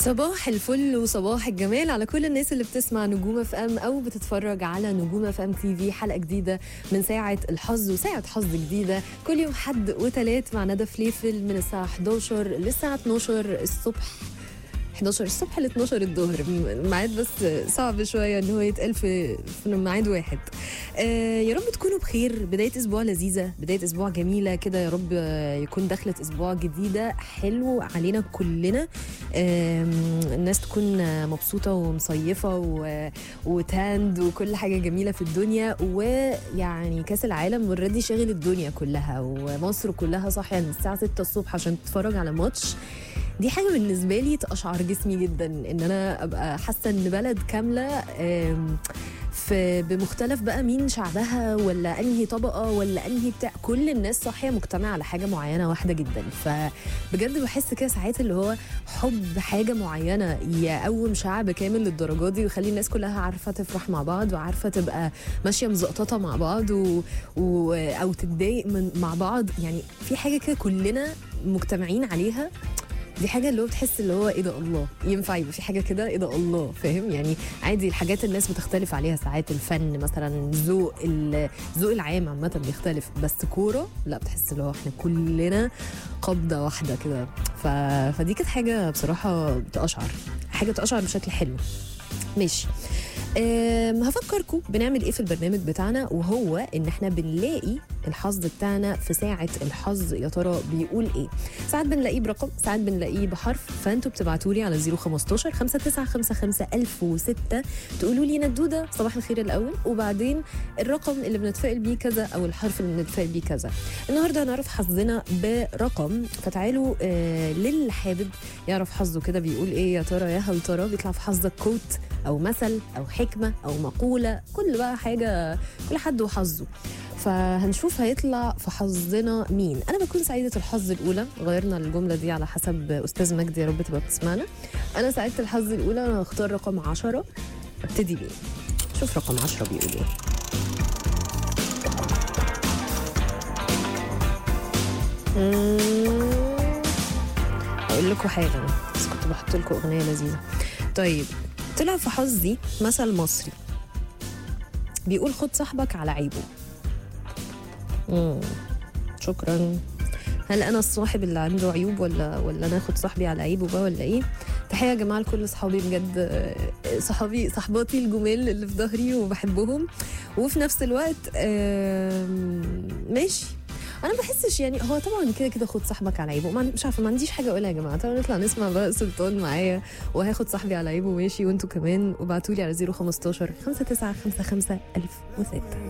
صباح الفل وصباح الجمال على كل الناس اللي بتسمع نجوم اف ام او بتتفرج على نجوم اف ام تي في حلقه جديده من ساعه الحظ وساعه حظ جديده كل يوم حد وثلاث مع ندى فليفل من الساعه 11 للساعه 12 الصبح 11 الصبح ل 12 الظهر الميعاد بس صعب شويه ان هو يتقال في في ميعاد واحد آه يا رب تكونوا بخير بدايه اسبوع لذيذه بدايه اسبوع جميله كده يا رب يكون دخلت اسبوع جديده حلو علينا كلنا آه الناس تكون مبسوطه ومصيفه و... وتاند وكل حاجه جميله في الدنيا ويعني كاس العالم اوريدي شاغل الدنيا كلها ومصر كلها صاحيه من الساعه 6 الصبح عشان تتفرج على ماتش دي حاجه بالنسبه لي تقشعر جسمي جدا ان انا ابقى حاسه ان بلد كامله في بمختلف بقى مين شعبها ولا انهي طبقه ولا انهي بتاع كل الناس صاحيه مجتمعه على حاجه معينه واحده جدا فبجد بحس كده ساعات اللي هو حب حاجه معينه يقوم شعب كامل للدرجه دي ويخلي الناس كلها عارفه تفرح مع بعض وعارفه تبقى ماشيه مزقططه مع بعض و... و... او تتضايق من مع بعض يعني في حاجه كده كلنا مجتمعين عليها دي حاجه اللي هو بتحس اللي هو ايه ده الله ينفع يبقى في حاجه كده ايه ده الله فاهم يعني عادي الحاجات الناس بتختلف عليها ساعات الفن مثلا ذوق الذوق العام عامه بيختلف بس كوره لا بتحس اللي هو احنا كلنا قبضه واحده كده ف... فدي كانت حاجه بصراحه تقشعر حاجه تقشعر بشكل حلو ماشي هفكركم بنعمل ايه في البرنامج بتاعنا وهو ان احنا بنلاقي الحظ بتاعنا في ساعه الحظ يا ترى بيقول ايه ساعات بنلاقيه برقم ساعات بنلاقيه بحرف فانتوا بتبعتوا لي على 015 5955 1006 تقولوا لي ندوده صباح الخير الاول وبعدين الرقم اللي بنتفائل بيه كذا او الحرف اللي بنتفائل بيه كذا النهارده هنعرف حظنا برقم فتعالوا آه للي حابب يعرف حظه كده بيقول ايه يا ترى يا هل ترى بيطلع في حظك كوت او مثل او حكمه او مقوله كل بقى حاجه كل حد وحظه فهنشوف هيطلع في حظنا مين انا بكون سعيده الحظ الاولى غيرنا الجمله دي على حسب استاذ مجدي يا رب تبقى بتسمعنا انا سعيده الحظ الاولى انا هختار رقم 10 ابتدي بيه شوف رقم 10 بيقول ايه اقول لكم حاجه بس كنت بحط لكم اغنيه لذيذه طيب طلع في حظي مثل مصري بيقول خد صاحبك على عيبه مم. شكرا هل انا الصاحب اللي عنده عيوب ولا ولا انا اخد صاحبي على عيبه بقى ولا ايه تحيه يا جماعه لكل اصحابي بجد صحابي صحباتي الجمال اللي في ظهري وبحبهم وفي نفس الوقت ماشي انا بحسش يعني هو طبعا كده كده خد صاحبك على عيبه مش عارفه ما عنديش حاجه اقولها يا جماعه تعالوا نطلع نسمع بقى سلطان معايا وهاخد صاحبي على عيبه ماشي وانتوا كمان وابعتوا لي على 015 5955 1006